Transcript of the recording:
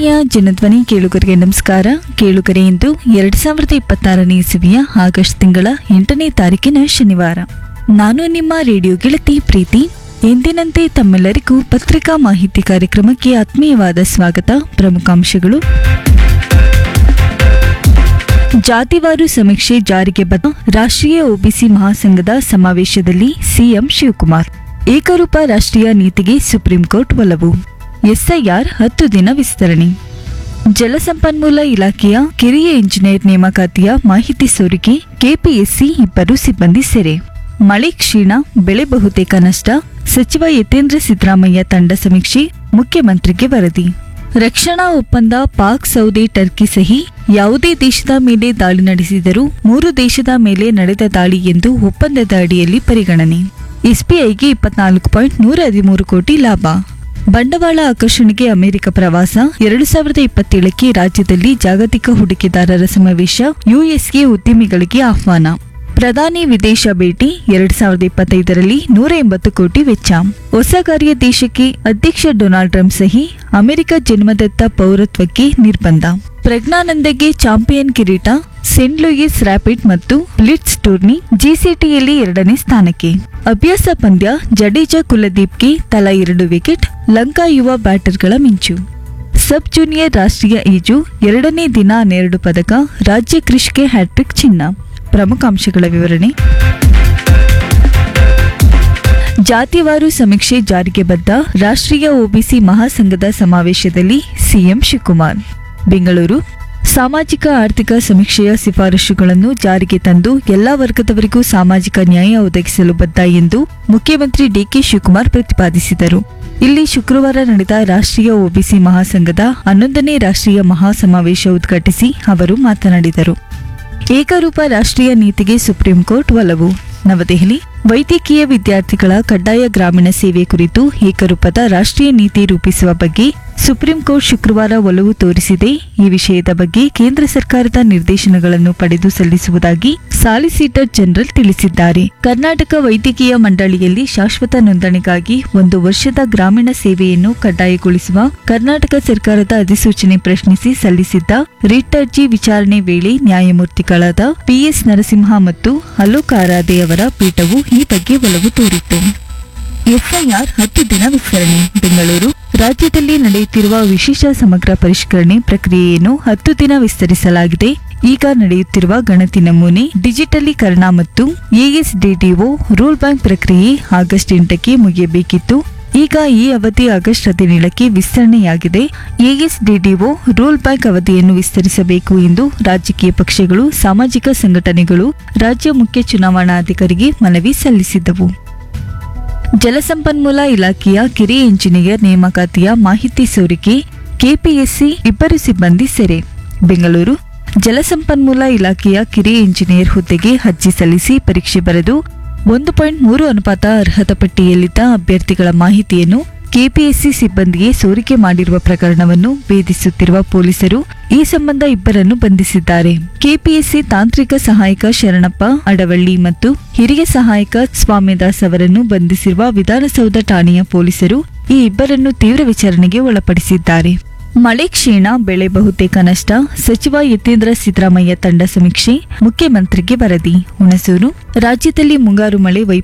ಪ್ರೀತಿಯ ಜನಧ್ವನಿ ಕೇಳುಗರಿಗೆ ನಮಸ್ಕಾರ ಕೇಳುಗರೆ ಇಂದು ಎರಡ್ ಸಾವಿರದ ಇಪ್ಪತ್ತಾರನೇ ಇಸವಿಯ ಆಗಸ್ಟ್ ತಿಂಗಳ ಎಂಟನೇ ತಾರೀಕಿನ ಶನಿವಾರ ನಾನು ನಿಮ್ಮ ರೇಡಿಯೋ ಗೆಳತಿ ಪ್ರೀತಿ ಎಂದಿನಂತೆ ತಮ್ಮೆಲ್ಲರಿಗೂ ಪತ್ರಿಕಾ ಮಾಹಿತಿ ಕಾರ್ಯಕ್ರಮಕ್ಕೆ ಆತ್ಮೀಯವಾದ ಸ್ವಾಗತ ಪ್ರಮುಖಾಂಶಗಳು ಜಾತಿವಾರು ಸಮೀಕ್ಷೆ ಜಾರಿಗೆ ಬದ್ಧ ರಾಷ್ಟ್ರೀಯ ಒಬಿಸಿ ಮಹಾಸಂಘದ ಸಮಾವೇಶದಲ್ಲಿ ಸಿಎಂ ಶಿವಕುಮಾರ್ ಏಕರೂಪ ರಾಷ್ಟ್ರೀಯ ನೀತಿಗೆ ಸುಪ್ರೀಂ ಕೋರ್ಟ್ ಒಲವು ಎಸ್ಐಆರ್ ಹತ್ತು ದಿನ ವಿಸ್ತರಣೆ ಜಲಸಂಪನ್ಮೂಲ ಇಲಾಖೆಯ ಕಿರಿಯ ಇಂಜಿನಿಯರ್ ನೇಮಕಾತಿಯ ಮಾಹಿತಿ ಸೋರಿಕೆ ಕೆಪಿಎಸ್ಸಿ ಇಬ್ಬರು ಸಿಬ್ಬಂದಿ ಸೆರೆ ಮಳೆ ಕ್ಷೀಣ ಬೆಳೆ ಬಹುತೇಕ ನಷ್ಟ ಸಚಿವ ಯತೇಂದ್ರ ಸಿದ್ದರಾಮಯ್ಯ ತಂಡ ಸಮೀಕ್ಷೆ ಮುಖ್ಯಮಂತ್ರಿಗೆ ವರದಿ ರಕ್ಷಣಾ ಒಪ್ಪಂದ ಪಾಕ್ ಸೌದಿ ಟರ್ಕಿ ಸಹಿ ಯಾವುದೇ ದೇಶದ ಮೇಲೆ ದಾಳಿ ನಡೆಸಿದರೂ ಮೂರು ದೇಶದ ಮೇಲೆ ನಡೆದ ದಾಳಿ ಎಂದು ಒಪ್ಪಂದದ ಅಡಿಯಲ್ಲಿ ಪರಿಗಣನೆ ಎಸ್ಬಿಐಗೆ ಇಪ್ಪತ್ನಾಲ್ಕು ಪಾಯಿಂಟ್ ನೂರ ಹದಿಮೂರು ಕೋಟಿ ಲಾಭ ಬಂಡವಾಳ ಆಕರ್ಷಣೆಗೆ ಅಮೆರಿಕ ಪ್ರವಾಸ ಎರಡು ಸಾವಿರದ ಇಪ್ಪತ್ತೇಳಕ್ಕೆ ರಾಜ್ಯದಲ್ಲಿ ಜಾಗತಿಕ ಹೂಡಿಕೆದಾರರ ಸಮಾವೇಶ ಯುಎಸ್ಗೆ ಉದ್ಯಮಿಗಳಿಗೆ ಆಹ್ವಾನ ಪ್ರಧಾನಿ ವಿದೇಶ ಭೇಟಿ ಎರಡ್ ಸಾವಿರದ ಇಪ್ಪತ್ತೈದರಲ್ಲಿ ನೂರ ಎಂಬತ್ತು ಕೋಟಿ ವೆಚ್ಚ ಹೊಸ ಕಾರ್ಯದೇಶಕ್ಕೆ ಅಧ್ಯಕ್ಷ ಡೊನಾಲ್ಡ್ ಟ್ರಂಪ್ ಸಹಿ ಅಮೆರಿಕ ಜನ್ಮದತ್ತ ಪೌರತ್ವಕ್ಕೆ ನಿರ್ಬಂಧ ಪ್ರಜ್ಞಾನಂದಗೆ ಚಾಂಪಿಯನ್ ಕಿರೀಟ ಸೆಂಟ್ ಲೂಯಿಸ್ ರ್ಯಾಪಿಡ್ ಮತ್ತು ಲಿಟ್ಸ್ ಟೂರ್ನಿ ಜಿಸಿಟಿಯಲ್ಲಿ ಎರಡನೇ ಸ್ಥಾನಕ್ಕೆ ಅಭ್ಯಾಸ ಪಂದ್ಯ ಜಡೇಜಾ ಕುಲದೀಪ್ಗೆ ತಲಾ ಎರಡು ವಿಕೆಟ್ ಲಂಕಾ ಯುವ ಬ್ಯಾಟರ್ಗಳ ಮಿಂಚು ಸಬ್ ಜೂನಿಯರ್ ರಾಷ್ಟ್ರೀಯ ಈಜು ಎರಡನೇ ದಿನ ಹನ್ನೆರಡು ಪದಕ ರಾಜ್ಯ ಕ್ರಿಷ್ಗೆ ಹ್ಯಾಟ್ರಿಕ್ ಚಿನ್ನ ಪ್ರಮುಖ ಅಂಶಗಳ ವಿವರಣೆ ಜಾತಿವಾರು ಸಮೀಕ್ಷೆ ಜಾರಿಗೆ ಬದ್ಧ ರಾಷ್ಟ್ರೀಯ ಒಬಿಸಿ ಮಹಾಸಂಘದ ಸಮಾವೇಶದಲ್ಲಿ ಸಿಎಂ ಶಿವಕುಮಾರ್ ಬೆಂಗಳೂರು ಸಾಮಾಜಿಕ ಆರ್ಥಿಕ ಸಮೀಕ್ಷೆಯ ಶಿಫಾರಸುಗಳನ್ನು ಜಾರಿಗೆ ತಂದು ಎಲ್ಲಾ ವರ್ಗದವರಿಗೂ ಸಾಮಾಜಿಕ ನ್ಯಾಯ ಒದಗಿಸಲು ಬದ್ಧ ಎಂದು ಮುಖ್ಯಮಂತ್ರಿ ಡಿಕೆ ಶಿವಕುಮಾರ್ ಪ್ರತಿಪಾದಿಸಿದರು ಇಲ್ಲಿ ಶುಕ್ರವಾರ ನಡೆದ ರಾಷ್ಟ್ರೀಯ ಒಬಿಸಿ ಮಹಾಸಂಘದ ಹನ್ನೊಂದನೇ ರಾಷ್ಟ್ರೀಯ ಮಹಾಸಮಾವೇಶ ಉದ್ಘಾಟಿಸಿ ಅವರು ಮಾತನಾಡಿದರು ಏಕರೂಪ ರಾಷ್ಟ್ರೀಯ ನೀತಿಗೆ ಸುಪ್ರೀಂ ಕೋರ್ಟ್ ಒಲವು ನವದೆಹಲಿ ವೈದ್ಯಕೀಯ ವಿದ್ಯಾರ್ಥಿಗಳ ಕಡ್ಡಾಯ ಗ್ರಾಮೀಣ ಸೇವೆ ಕುರಿತು ಏಕರೂಪದ ರಾಷ್ಟ್ರೀಯ ನೀತಿ ರೂಪಿಸುವ ಬಗ್ಗೆ ಸುಪ್ರೀಂ ಕೋರ್ಟ್ ಶುಕ್ರವಾರ ಒಲವು ತೋರಿಸಿದೆ ಈ ವಿಷಯದ ಬಗ್ಗೆ ಕೇಂದ್ರ ಸರ್ಕಾರದ ನಿರ್ದೇಶನಗಳನ್ನು ಪಡೆದು ಸಲ್ಲಿಸುವುದಾಗಿ ಸಾಲಿಸಿಟರ್ ಜನರಲ್ ತಿಳಿಸಿದ್ದಾರೆ ಕರ್ನಾಟಕ ವೈದ್ಯಕೀಯ ಮಂಡಳಿಯಲ್ಲಿ ಶಾಶ್ವತ ನೋಂದಣಿಗಾಗಿ ಒಂದು ವರ್ಷದ ಗ್ರಾಮೀಣ ಸೇವೆಯನ್ನು ಕಡ್ಡಾಯಗೊಳಿಸುವ ಕರ್ನಾಟಕ ಸರ್ಕಾರದ ಅಧಿಸೂಚನೆ ಪ್ರಶ್ನಿಸಿ ಸಲ್ಲಿಸಿದ್ದ ರಿಟ್ ಅರ್ಜಿ ವಿಚಾರಣೆ ವೇಳೆ ನ್ಯಾಯಮೂರ್ತಿಗಳಾದ ಪಿಎಸ್ ನರಸಿಂಹ ಮತ್ತು ಅಲೋಕ್ ಆರಾಧೆ ಅವರ ಪೀಠವು ಈ ಬಗ್ಗೆ ಒಲವು ತೋರಿತ್ತು ಎಸ್ಐಆರ್ ಹತ್ತು ದಿನ ವಿಸ್ತರಣೆ ಬೆಂಗಳೂರು ರಾಜ್ಯದಲ್ಲಿ ನಡೆಯುತ್ತಿರುವ ವಿಶೇಷ ಸಮಗ್ರ ಪರಿಷ್ಕರಣೆ ಪ್ರಕ್ರಿಯೆಯನ್ನು ಹತ್ತು ದಿನ ವಿಸ್ತರಿಸಲಾಗಿದೆ ಈಗ ನಡೆಯುತ್ತಿರುವ ಗಣತಿ ನಮೂನೆ ಡಿಜಿಟಲೀಕರಣ ಮತ್ತು ಎಎಸ್ಡಿಡಿಒ ರೂಲ್ ಬ್ಯಾಂಕ್ ಪ್ರಕ್ರಿಯೆ ಆಗಸ್ಟ್ ಎಂಟಕ್ಕೆ ಮುಗಿಯಬೇಕಿತ್ತು ಈಗ ಈ ಅವಧಿ ಆಗಸ್ಟ್ ಹದಿನೇಳಕ್ಕೆ ವಿಸ್ತರಣೆಯಾಗಿದೆ ಎಎಸ್ಡಿಡಿಒ ರೂಲ್ ಬ್ಯಾಂಕ್ ಅವಧಿಯನ್ನು ವಿಸ್ತರಿಸಬೇಕು ಎಂದು ರಾಜಕೀಯ ಪಕ್ಷಗಳು ಸಾಮಾಜಿಕ ಸಂಘಟನೆಗಳು ರಾಜ್ಯ ಮುಖ್ಯ ಚುನಾವಣಾಧಿಕಾರಿಗೆ ಮನವಿ ಸಲ್ಲಿಸಿದ್ದವು ಜಲಸಂಪನ್ಮೂಲ ಇಲಾಖೆಯ ಕಿರಿಯ ಇಂಜಿನಿಯರ್ ನೇಮಕಾತಿಯ ಮಾಹಿತಿ ಸೋರಿಕೆ ಕೆಪಿಎಸ್ಸಿ ಇಬ್ಬರು ಸಿಬ್ಬಂದಿ ಸೆರೆ ಬೆಂಗಳೂರು ಜಲಸಂಪನ್ಮೂಲ ಇಲಾಖೆಯ ಕಿರಿಯ ಇಂಜಿನಿಯರ್ ಹುದ್ದೆಗೆ ಅರ್ಜಿ ಸಲ್ಲಿಸಿ ಪರೀಕ್ಷೆ ಬರೆದು ಒಂದು ಪಾಯಿಂಟ್ ಮೂರು ಅನುಪಾತ ಅರ್ಹತಾ ಪಟ್ಟಿಯಲ್ಲಿದ್ದ ಅಭ್ಯರ್ಥಿಗಳ ಮಾಹಿತಿಯನ್ನು ಕೆಪಿಎಸ್ಸಿ ಸಿಬ್ಬಂದಿಗೆ ಸೋರಿಕೆ ಮಾಡಿರುವ ಪ್ರಕರಣವನ್ನು ಭೇದಿಸುತ್ತಿರುವ ಪೊಲೀಸರು ಈ ಸಂಬಂಧ ಇಬ್ಬರನ್ನು ಬಂಧಿಸಿದ್ದಾರೆ ಕೆಪಿಎಸ್ಸಿ ತಾಂತ್ರಿಕ ಸಹಾಯಕ ಶರಣಪ್ಪ ಅಡವಳ್ಳಿ ಮತ್ತು ಹಿರಿಯ ಸಹಾಯಕ ಸ್ವಾಮಿದಾಸ್ ಅವರನ್ನು ಬಂಧಿಸಿರುವ ವಿಧಾನಸೌಧ ಠಾಣೆಯ ಪೊಲೀಸರು ಈ ಇಬ್ಬರನ್ನು ತೀವ್ರ ವಿಚಾರಣೆಗೆ ಒಳಪಡಿಸಿದ್ದಾರೆ ಮಳೆ ಕ್ಷೀಣ ಬೆಳೆ ಬಹುತೇಕ ನಷ್ಟ ಸಚಿವ ಯತೇಂದ್ರ ಸಿದ್ದರಾಮಯ್ಯ ತಂಡ ಸಮೀಕ್ಷೆ ಮುಖ್ಯಮಂತ್ರಿಗೆ ವರದಿ ಹುಣಸೂರು ರಾಜ್ಯದಲ್ಲಿ ಮುಂಗಾರು ಮಳೆ